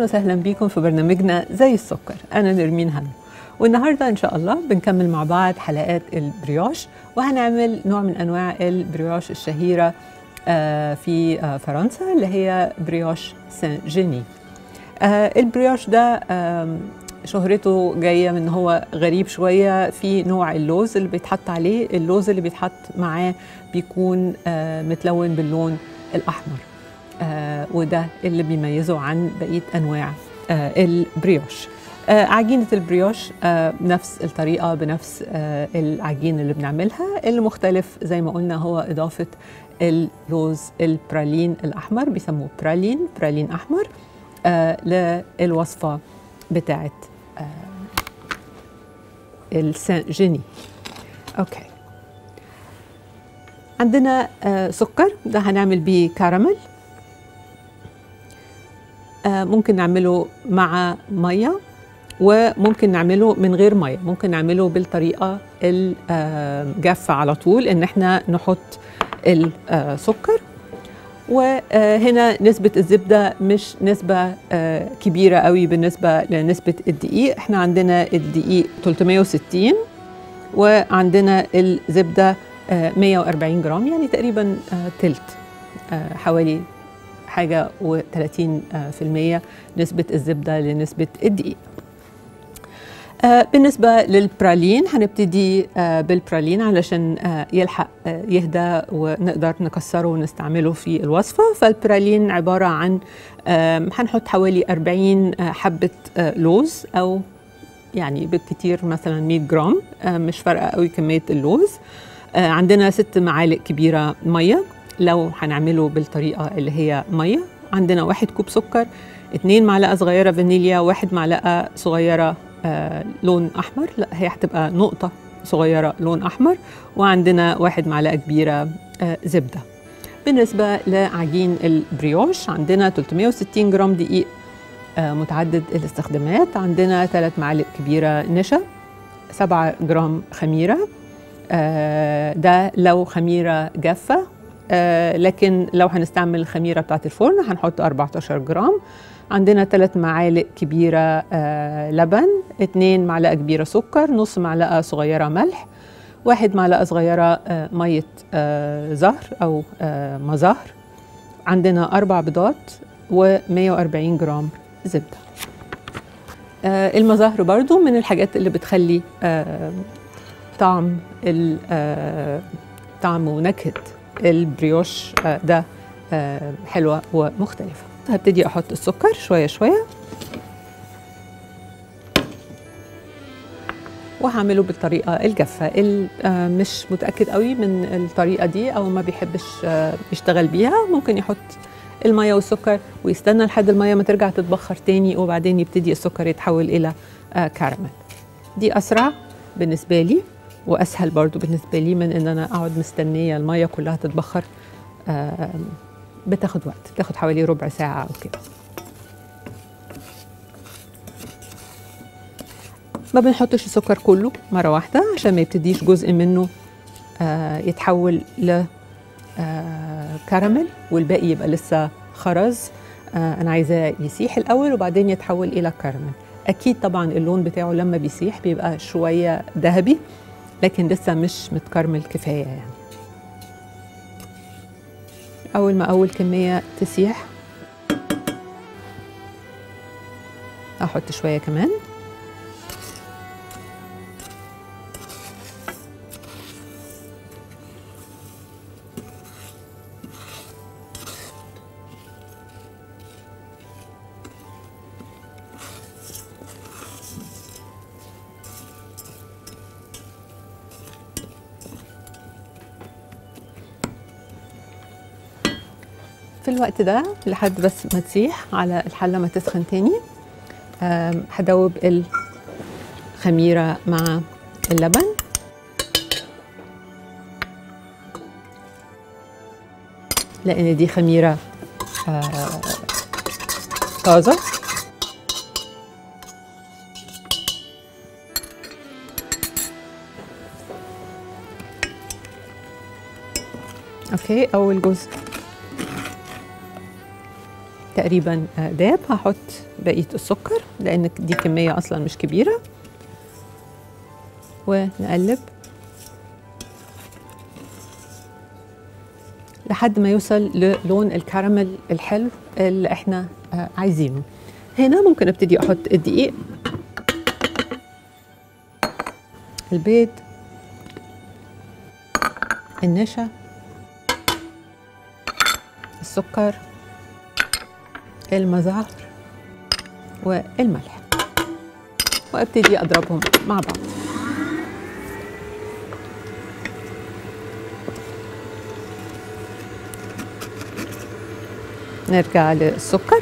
اهلا وسهلا بيكم في برنامجنا زي السكر انا نرمين هنا والنهارده ان شاء الله بنكمل مع بعض حلقات البريوش وهنعمل نوع من انواع البريوش الشهيره آه، في آه، فرنسا اللي هي بريوش سان جيني آه، البريوش ده آم، شهرته جايه من إن هو غريب شويه في نوع اللوز اللي بيتحط عليه اللوز اللي بيتحط معاه بيكون آه، متلون باللون الاحمر آه، وده اللي بيميزه عن بقيه انواع آه، البريوش آه، عجينة البريوش آه، نفس الطريقة بنفس آه، العجين اللي بنعملها اللي مختلف زي ما قلنا هو إضافة اللوز البرالين الأحمر بيسموه برالين برالين أحمر آه، للوصفة بتاعت آه، السان جيني أوكي عندنا آه، سكر ده هنعمل بيه كراميل آه، ممكن نعمله مع ميه وممكن نعمله من غير ميه ممكن نعمله بالطريقه الجافه على طول ان احنا نحط السكر وهنا نسبة الزبدة مش نسبة آه، كبيرة قوي بالنسبة لنسبة الدقيق احنا عندنا الدقيق 360 وعندنا الزبدة آه، 140 جرام يعني تقريبا آه، تلت آه، حوالي حاجة و30 في المية نسبة الزبدة لنسبة الدقيق آه، بالنسبة للبرالين هنبتدي آه، بالبرالين علشان آه، يلحق آه، يهدى ونقدر نكسره ونستعمله في الوصفة فالبرالين عبارة عن آم، هنحط حوالي 40 آه، حبة آه، لوز أو يعني بالكتير مثلا 100 جرام آه، مش فارقة قوي كمية اللوز آه، عندنا ست معالق كبيرة مية لو هنعمله بالطريقة اللي هي مية عندنا واحد كوب سكر اتنين معلقة صغيرة فانيليا واحد معلقة صغيرة آه لون أحمر لا هي هتبقى نقطة صغيرة لون أحمر وعندنا واحد معلقة كبيرة آه زبدة بالنسبة لعجين البريوش عندنا 360 جرام دقيق آه متعدد الاستخدامات عندنا ثلاث معالق كبيرة نشا 7 جرام خميرة آه ده لو خميرة جافة آه لكن لو هنستعمل الخميرة بتاعة الفرن هنحط 14 جرام عندنا ثلاث معالق كبيرة آه لبن اتنين معلقة كبيرة سكر نص معلقة صغيرة ملح واحد معلقة صغيرة آه مية آه زهر أو آه مزهر عندنا أربع بيضات و140 جرام زبدة آه المزهر برضو من الحاجات اللي بتخلي آه طعم ال- آه طعم ونكهة البريوش آه ده آه حلوة ومختلفة هبتدي أحط السكر شوية شوية وهعمله بالطريقة الجافة اللي آه، مش متأكد قوي من الطريقة دي أو ما بيحبش آه، يشتغل بيها ممكن يحط المية والسكر ويستنى لحد المية ما ترجع تتبخر تاني وبعدين يبتدي السكر يتحول إلى آه، كراميل دي أسرع بالنسبة لي وأسهل برضو بالنسبة لي من إن أنا أقعد مستنية المية كلها تتبخر آه، بتاخد وقت بتاخد حوالي ربع ساعة أو كده ما بنحطش السكر كله مرة واحدة عشان ما يبتديش جزء منه آه، يتحول ل آه، كراميل والباقي يبقى لسه خرز آه، أنا عايزاه يسيح الأول وبعدين يتحول إلى كراميل أكيد طبعا اللون بتاعه لما بيسيح بيبقى شوية ذهبي لكن لسه مش متكرمل كفاية يعني أول ما أول كمية تسيح أحط شوية كمان في الوقت ده لحد بس ما تسيح على الحله ما تسخن تاني آم، هدوب الخميره مع اللبن لان دي خميره آه، طازه اوكي اول جزء تقريبا آه، داب هحط بقيه السكر لان دي كميه اصلا مش كبيره ونقلب لحد ما يوصل للون الكراميل الحلو اللي احنا آه، عايزينه هنا ممكن ابتدي احط الدقيق البيض النشا السكر المزعر والملح وابتدي اضربهم مع بعض نرجع للسكر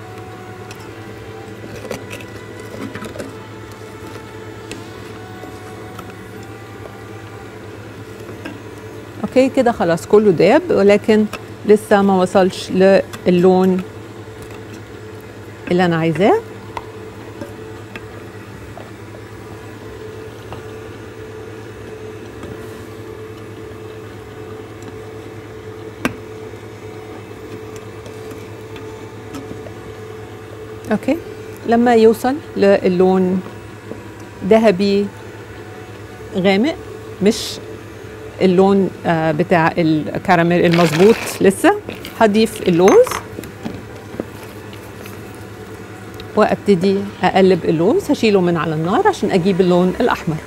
اوكي كده خلاص كله داب ولكن لسه ما وصلش للون اللي انا عايزاه اوكي لما يوصل للون ذهبي غامق مش اللون آه، بتاع الكراميل المظبوط لسه هضيف اللوز وابتدي اقلب اللوز هشيله من على النار عشان اجيب اللون الاحمر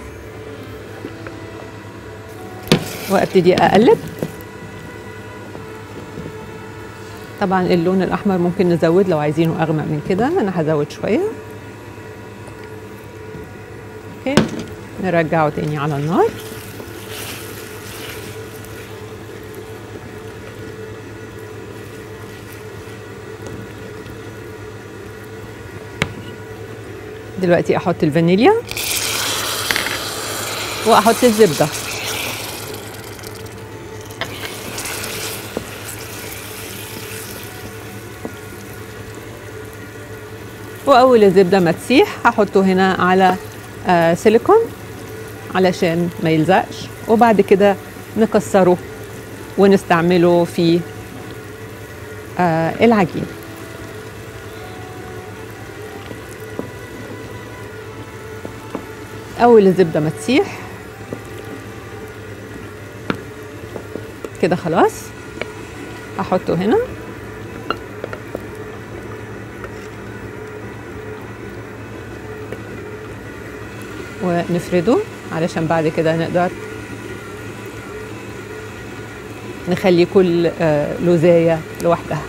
وابتدي اقلب طبعا اللون الاحمر ممكن نزود لو عايزينه اغمق من كده انا هزود شويه اوكي نرجعه تاني على النار دلوقتي احط الفانيليا واحط الزبده واول الزبده ما تسيح هحطه هنا على آه سيليكون علشان ما يلزقش وبعد كده نكسره ونستعمله في آه العجين اول الزبده ما تسيح كده خلاص احطه هنا ونفرده علشان بعد كده نقدر نخلي كل آه، لوزاية لوحدها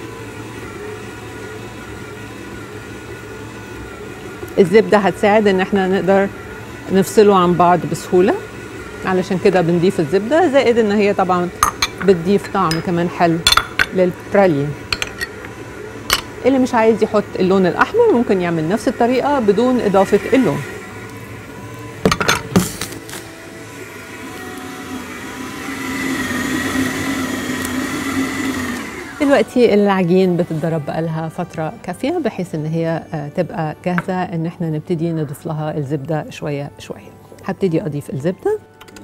الزبدة هتساعد ان احنا نقدر نفصله عن بعض بسهولة علشان كده بنضيف الزبدة زائد ان هي طبعا بتضيف طعم كمان حلو للبرالين اللي مش عايز يحط اللون الأحمر ممكن يعمل نفس الطريقة بدون إضافة اللون دلوقتي العجين بتتضرب بقالها فترة كافية بحيث ان هي آه، تبقى جاهزة ان احنا نبتدي نضيف لها الزبدة شوية شوية هبتدي اضيف الزبدة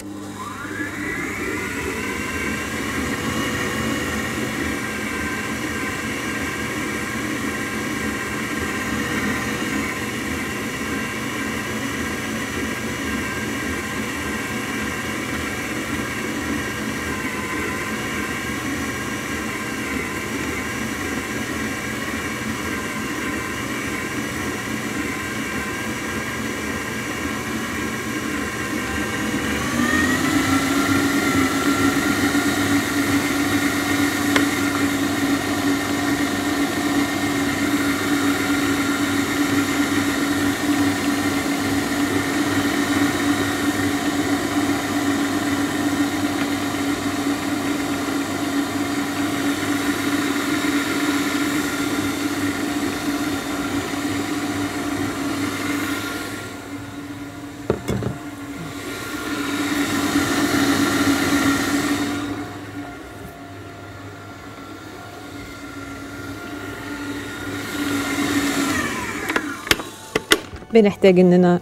بنحتاج اننا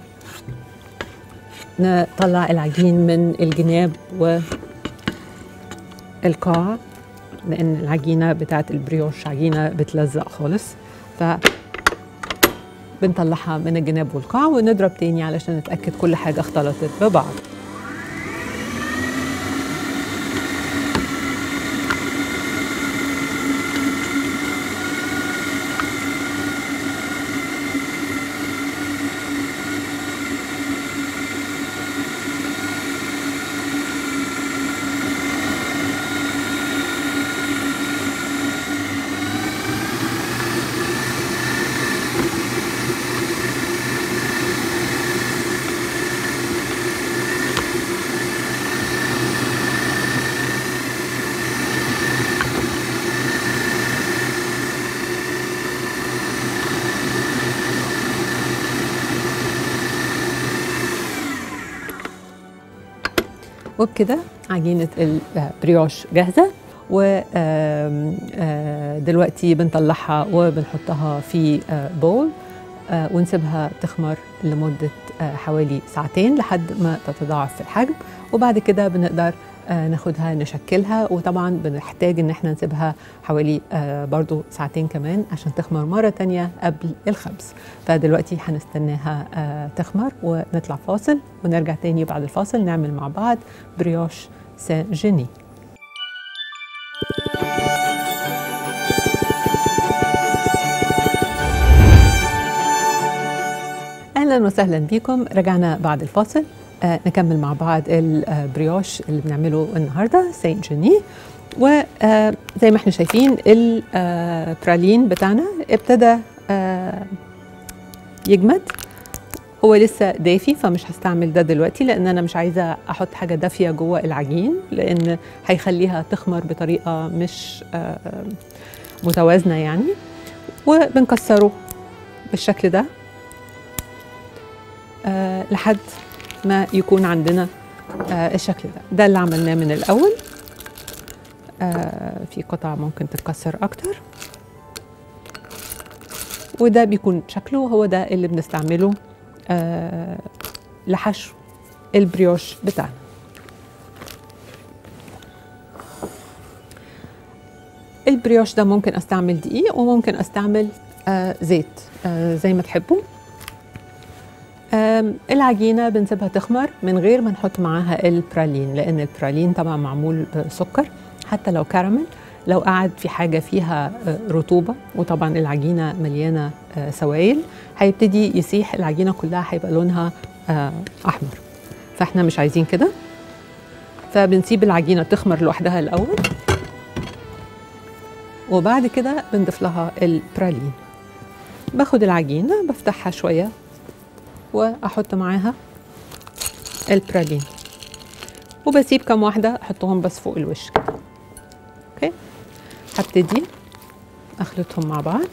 نطلع العجين من الجناب والقاع لان العجينه بتاعت البريوش عجينه بتلزق خالص ف بنطلعها من الجناب والقاع ونضرب تاني علشان نتاكد كل حاجه اختلطت ببعض وبكده عجينة البريوش جاهزة ودلوقتي بنطلعها وبنحطها في آه، بول آه، ونسيبها تخمر لمدة آه، حوالي ساعتين لحد ما تتضاعف في الحجم وبعد كده بنقدر آه، ناخدها نشكلها وطبعا بنحتاج ان احنا نسيبها حوالي آه، برضو ساعتين كمان عشان تخمر مرة تانية قبل الخبز فدلوقتي هنستناها آه، تخمر ونطلع فاصل ونرجع تاني بعد الفاصل نعمل مع بعض بريوش سان جيني اهلا وسهلا بكم رجعنا بعد الفاصل آه نكمل مع بعض البريوش اللي بنعمله النهارده سين جيني وزي ما احنا شايفين البرالين بتاعنا ابتدى آه يجمد هو لسه دافي فمش هستعمل ده دلوقتي لان انا مش عايزه احط حاجه دافيه جوه العجين لان هيخليها تخمر بطريقه مش آه متوازنه يعني وبنكسره بالشكل ده آه لحد ما يكون عندنا آه الشكل ده ده اللي عملناه من الأول آه في قطع ممكن تتكسر أكتر وده بيكون شكله هو ده اللي بنستعمله آه لحشو البريوش بتاعنا البريوش ده ممكن استعمل دقيق وممكن استعمل آه زيت آه زي ما تحبوا آم، العجينة بنسيبها تخمر من غير ما نحط معاها البرالين لأن البرالين طبعا معمول بسكر حتى لو كراميل لو قعد في حاجة فيها آه، رطوبة وطبعا العجينة مليانة آه، سوائل هيبتدي يسيح العجينة كلها هيبقى لونها آه، أحمر فاحنا مش عايزين كده فبنسيب العجينة تخمر لوحدها الأول وبعد كده بنضيف لها البرالين باخد العجينة بفتحها شوية واحط معاها البرالين وبسيب كم واحده احطهم بس فوق الوش كده اوكي هبتدي اخلطهم مع بعض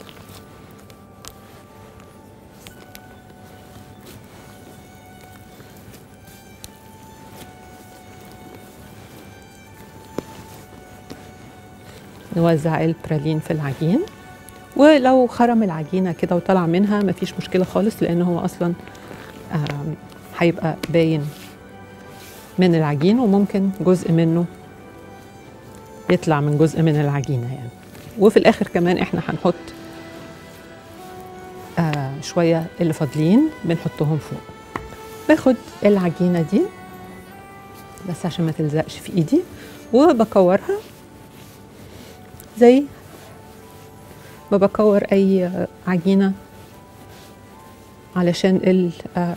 نوزع البرالين في العجين ولو خرم العجينه كده وطلع منها مفيش مشكله خالص لان هو اصلا آم، هيبقى باين من العجين وممكن جزء منه يطلع من جزء من العجينه يعني وفي الاخر كمان احنا هنحط آه شويه اللي فاضلين بنحطهم فوق باخد العجينه دي بس عشان ما تلزقش في ايدي وبكورها زي ما بكور اي عجينه علشان ال- آه،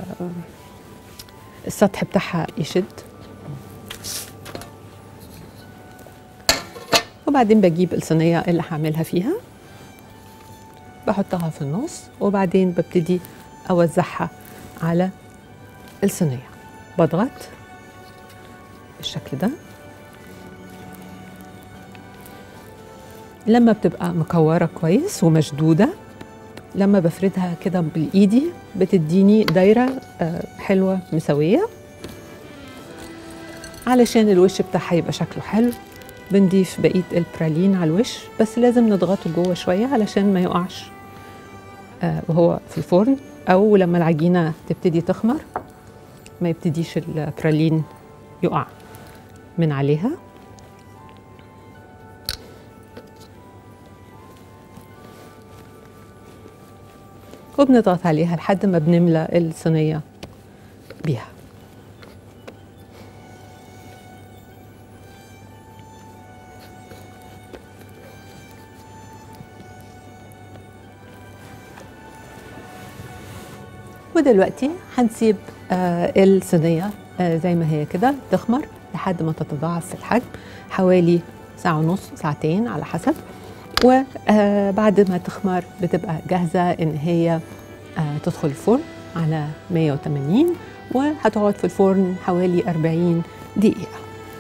السطح بتاعها يشد وبعدين بجيب الصينيه اللي هعملها فيها بحطها في النص وبعدين ببتدي اوزعها على الصينيه بضغط بالشكل ده لما بتبقى مكورة كويس ومشدودة لما بفردها كده بالإيدي بتديني دايرة آه، حلوة مسوية علشان الوش بتاعها يبقى شكله حلو بنضيف بقية البرالين على الوش بس لازم نضغطه جوه شوية علشان ما يقعش آه، وهو في الفرن أو لما العجينة تبتدي تخمر ما يبتديش البرالين يقع من عليها وبنضغط عليها لحد ما بنملى الصينية بيها ودلوقتي هنسيب آه الصينية آه زي ما هي كده تخمر لحد ما تتضاعف في الحجم حوالي ساعة ونص ساعتين على حسب وبعد ما تخمر بتبقى جاهزة إن هي آه تدخل الفرن على 180 وهتقعد في الفرن حوالي 40 دقيقة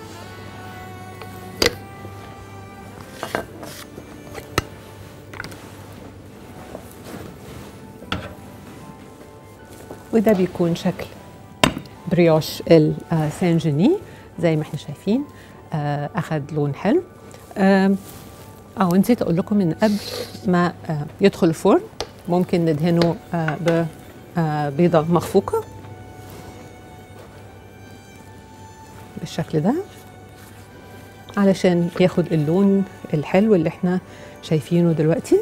وده بيكون شكل بريوش السان جيني زي ما احنا شايفين آه اخد لون حلو اه آه، ونسيت اقول لكم ان قبل ما آه يدخل الفرن ممكن ندهنه آه ببيضه مخفوقه بالشكل ده علشان ياخد اللون الحلو اللي احنا شايفينه دلوقتي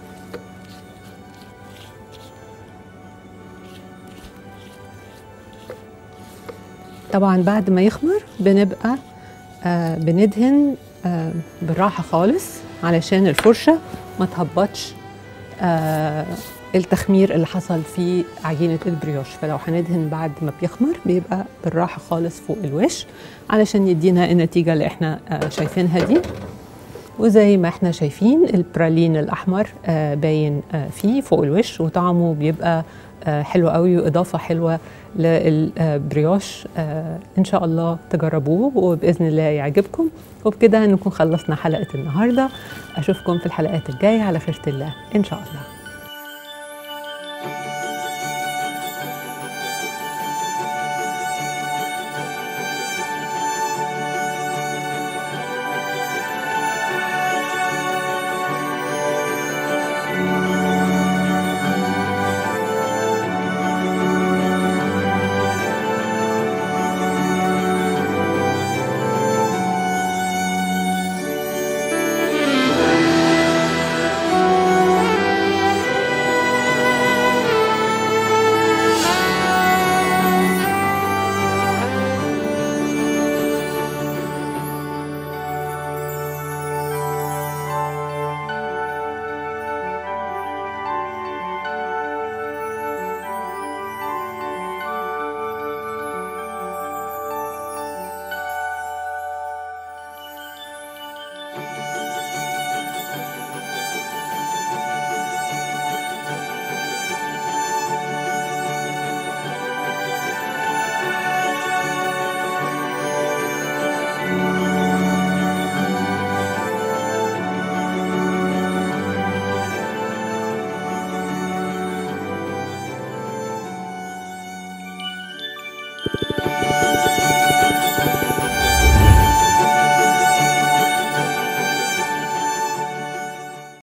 طبعا بعد ما يخمر بنبقى آه بندهن آه بالراحه خالص علشان الفرشه ما تهبطش آه التخمير اللي حصل في عجينه البريوش فلو هندهن بعد ما بيخمر بيبقى بالراحه خالص فوق الوش علشان يدينا النتيجه اللي احنا آه شايفينها دي وزي ما احنا شايفين البرالين الاحمر آه باين آه فيه فوق الوش وطعمه بيبقى آه حلو قوي واضافه حلوه للبريوش آه ان شاء الله تجربوه وباذن الله يعجبكم وبكده نكون خلصنا حلقه النهارده اشوفكم في الحلقات الجايه على خيره الله ان شاء الله